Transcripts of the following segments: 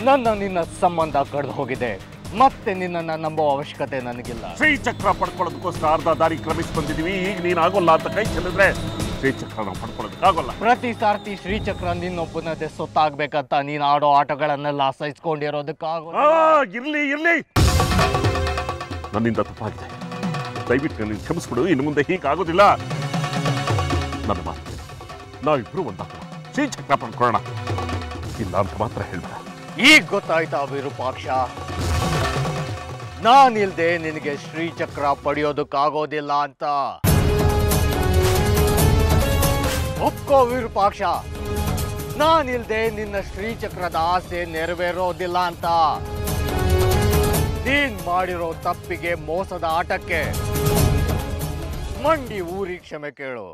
ನನ್ನ ನಿನ್ನ ಸಂಬಂಧ ಕಡ್ದು ಹೋಗಿದೆ ಮತ್ತೆ ನಿನ್ನನ್ನು ನಂಬೋ ಅವಶ್ಯಕತೆ ನನಗಿಲ್ಲ ಶ್ರೀಚಕ್ರ ಪಡ್ಕೊಳ್ಳೋದಕ್ಕೋಸ್ಕರ ಅರ್ಧ ದಾರಿ ಕ್ರಮಿಸಿ ಬಂದಿದ್ದೀವಿ ಈಗ ನೀನು ಆಗೋಲ್ಲ ಅಂತ ಕೈ ಚೆಲ್ಲಿದ್ರೆ ಶ್ರೀಚಕ್ರ ನಾವು ಪಡ್ಕೊಳ್ಳೋದಕ್ಕಾಗೋಲ್ಲ ಪ್ರತಿ ಸಾರ್ತಿ ಶ್ರೀಚಕ್ರ ನಿನ್ನೊಬ್ಬನದೇ ಸೊತ್ತಾಗ್ಬೇಕಂತ ನೀನು ಆಡೋ ಆಟಗಳನ್ನೆಲ್ಲ ಸಹಿಸ್ಕೊಂಡಿರೋದಕ್ಕಾಗ ಆ, ಇರ್ಲಿ ಇರ್ಲಿ ನನ್ನಿಂದ ತಪ್ಪಾಗಿದೆ ದಯವಿಟ್ಟು ನನ್ನ ಕ್ಷಮಿಸ್ಬಿಡು ಇನ್ನು ಮುಂದೆ ಹೀಗಾಗೋದಿಲ್ಲ ನನ್ನ ಮಾತು ಕೇಳು. ನಾವಿಬ್ರು ಒಂದಾಗೋಣ ಶ್ರೀಚಕ್ರ ಪಡ್ಕೊಳ್ಳೋಣ ಇಲ್ಲ ಅಂತ ಮಾತ್ರ ಹೇಳ್ಬೇಡ ಈಗ ಗೊತ್ತಾಯ್ತಾ ವಿರೂಪಾಕ್ಷ ನಾನಿಲ್ದೆ ನಿನಗೆ ಶ್ರೀಚಕ್ರ ಪಡೆಯೋದಕ್ಕಾಗೋದಿಲ್ಲ ಅಂತ ಒಪ್ಕೋ ವಿರೂಪಾಕ್ಷ ನಾನಿಲ್ದೆ ನಿನ್ನ ಶ್ರೀಚಕ್ರದ ಆಸೆ ನೆರವೇರೋದಿಲ್ಲ ಅಂತ ನೀನ್ ಮಾಡಿರೋ ತಪ್ಪಿಗೆ ಮೋಸದ ಆಟಕ್ಕೆ ಮಂಡಿ ಊರಿ ಕ್ಷಮೆ ಕೇಳು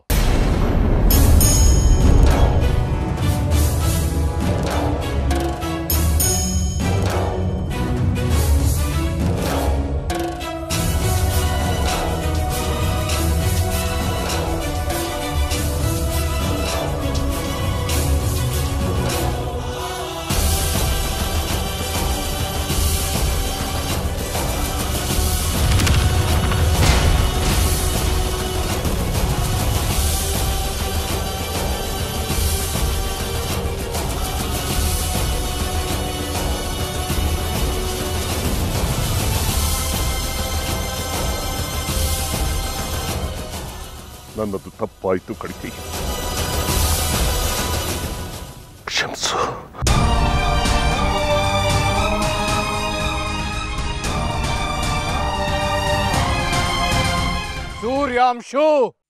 ನನ್ನದು ತಪ್ಪಾಯ್ತು ಕಡಿಕೆ ಕ್ಷಮಿಸು ಸೂರ್ಯಾಂಶು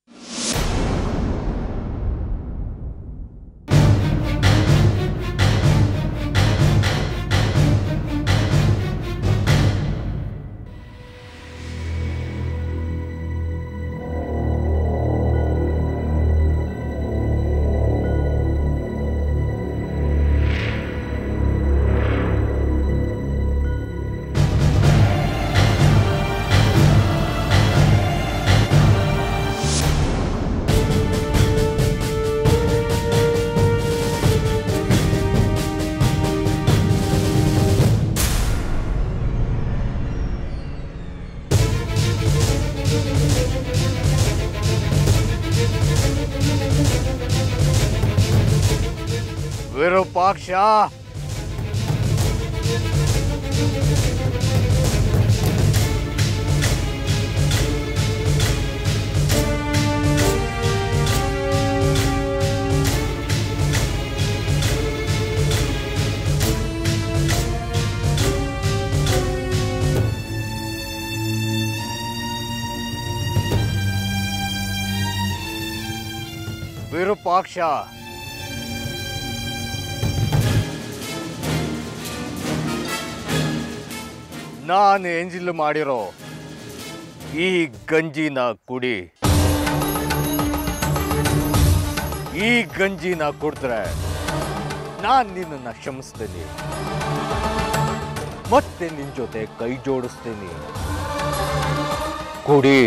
ವಿರೂಪಾಕ್ಷ ವಿರೂಪಾಕ್ಷ ನಾನು ಎಂಜಿಲ್ ಮಾಡಿರೋ ಈ ಗಂಜಿನ ಕುಡಿ ಈ ಗಂಜಿನ ಕುಡಿದ್ರೆ ನಾನು ನಿನ್ನನ್ನು ಕ್ಷಮಿಸ್ತೀನಿ ಮತ್ತೆ ನಿನ್ ಜೊತೆ ಕೈ ಜೋಡಿಸ್ತೀನಿ ಕುಡಿ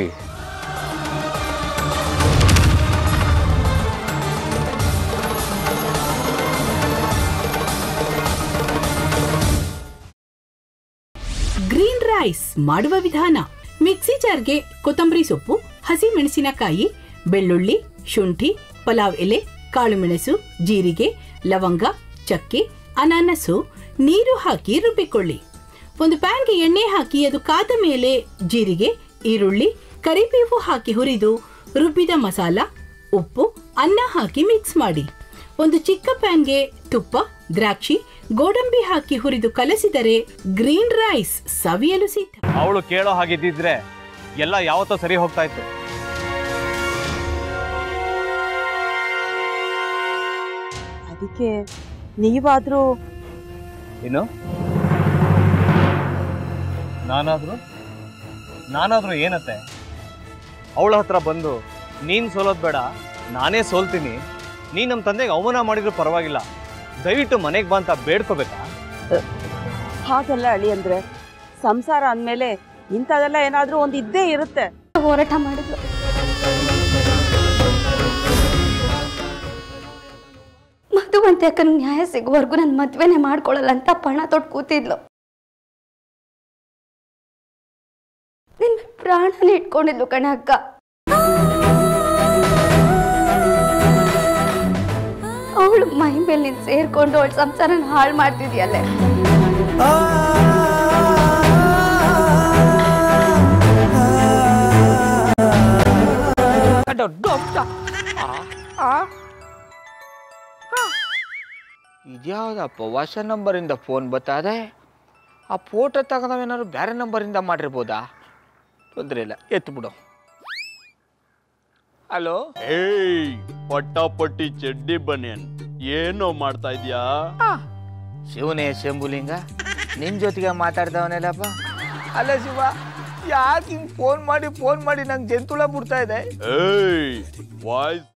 ಗ್ರೀನ್ ರೈಸ್ ಮಾಡುವ ವಿಧಾನ ಮಿಕ್ಸಿ ಜಾರ್ಗೆ ಕೊತ್ತಂಬರಿ ಸೊಪ್ಪು ಹಸಿ ಮೆಣಸಿನಕಾಯಿ ಬೆಳ್ಳುಳ್ಳಿ ಶುಂಠಿ ಪಲಾವ್ ಎಲೆ ಕಾಳುಮೆಣಸು ಜೀರಿಗೆ ಲವಂಗ ಚಕ್ಕೆ ಅನಾನಸು ನೀರು ಹಾಕಿ ರುಬ್ಬಿಕೊಳ್ಳಿ ಒಂದು ಪ್ಯಾನ್ಗೆ ಎಣ್ಣೆ ಹಾಕಿ ಅದು ಕಾದ ಮೇಲೆ ಜೀರಿಗೆ ಈರುಳ್ಳಿ ಕರಿಬೇವು ಹಾಕಿ ಹುರಿದು ರುಬ್ಬಿದ ಮಸಾಲ ಉಪ್ಪು ಅನ್ನ ಹಾಕಿ ಮಿಕ್ಸ್ ಮಾಡಿ ಒಂದು ಚಿಕ್ಕ ಪ್ಯಾನ್ಗೆ ತುಪ್ಪ ದ್ರಾಕ್ಷಿ ಗೋಡಂಬಿ ಹಾಕಿ ಹುರಿದು ಕಲಸಿದರೆ ಗ್ರೀನ್ ರೈಸ್ ಸವಿಯಲು ಸಿದ್ಧ ಅವಳು ಕೇಳೋ ಹಾಗಿದ್ದಿದ್ರೆ ಎಲ್ಲ ಯಾವತ್ತೋ ಸರಿ ಹೋಗ್ತಾ ಇತ್ತು ಅದಕ್ಕೆ ನೀವಾದ್ರೂ ಏನು ನಾನಾದ್ರೂ ನಾನಾದ್ರೂ ಏನತ್ತೆ ಅವಳ ಹತ್ರ ಬಂದು ನೀನು ಸೋಲೋದು ಬೇಡ ನಾನೇ ಸೋಲ್ತೀನಿ ನೀನು ನಮ್ಮ ತಂದೆಗೆ ಅವಮಾನ ಮಾಡಿದ್ರು ಪರವಾಗಿಲ್ಲ ದಯವಿಟ್ಟು ಮನೆಗೆ ಬಾ ಅಂತ ಬೇಡ್ಕೋಬೇಕಾ ಹಾಗೆಲ್ಲ ಅಳಿ ಅಂದ್ರೆ ಸಂಸಾರ ಅಂದ್ಮೇಲೆ ಇಂಥದೆಲ್ಲ ಏನಾದ್ರೂ ಒಂದ್ ಇದ್ದೇ ಇರುತ್ತೆ ಹೋರಾಟ ಮಾಡಿದ್ಲು ಮಧು ವಿದ್ಯುವಂತೆ ಅಕ್ಕನ ನ್ಯಾಯ ಸಿಗುವವರೆಗೂ ನನ್ನ ಮದ್ವೆನೇ ಮಾಡ್ಕೊಳ್ಳಲ್ಲ ಅಂತ ಪಣ ತೊಟ್ಟು ಕೂತಿದ್ಲು ನಿನ್ ಪ್ರಾಣನೇ ಇಟ್ಕೊಂಡಿದ್ಲು ಕಣೆ ಅಕ್ಕ ಅವಳು ಮೈ ಮೇಲೆ ನೀನ್ ಸೇರ್ಕೊಂಡು ಅವಳ ಸಂಸಾರನ ಹಾಳು ಮಾಡ್ತಿದ್ಯಲ್ಲೇ ದೊಡ್ಡ ಅಂಶ ಇದ್ಯಾವುದಪ್ಪ ಹೊಸ ನಂಬರಿಂದ ಫೋನ್ ಬತ್ತದೆ ಆ ಫೋಟೋ ತಗೊಂಡವೇನಾದ್ರು ಬೇರೆ ನಂಬರಿಂದ ಮಾಡಿರ್ಬೋದಾ ತೊಂದರೆ ಇಲ್ಲ ಎತ್ತು ಬಿಡು ಹಲೋ ಏಯ್ ಪಟ್ಟಾಪಟ್ಟಿ ಚಡ್ಡಿ ಬನಿಯನ್ ಏನೋ ಮಾಡ್ತಾ ಇದ್ಯಾ ಶಿವನೇ ಶಂಭುಲಿಂಗ ನಿನ್ ಜೊತೆಗೆ ಮಾತಾಡ್ದವನೆಲ್ಲಪ್ಪ ಅಲ್ಲ ಶಿವ ಯಾಕೆ ಹಿಂಗ್ ಫೋನ್ ಮಾಡಿ ಫೋನ್ ಮಾಡಿ ನಂಗೆ ಜಂತುಳ ಬಿಡ್ತಾ ಇದೆ ಏಯ್ ವಾಯ್ಸ್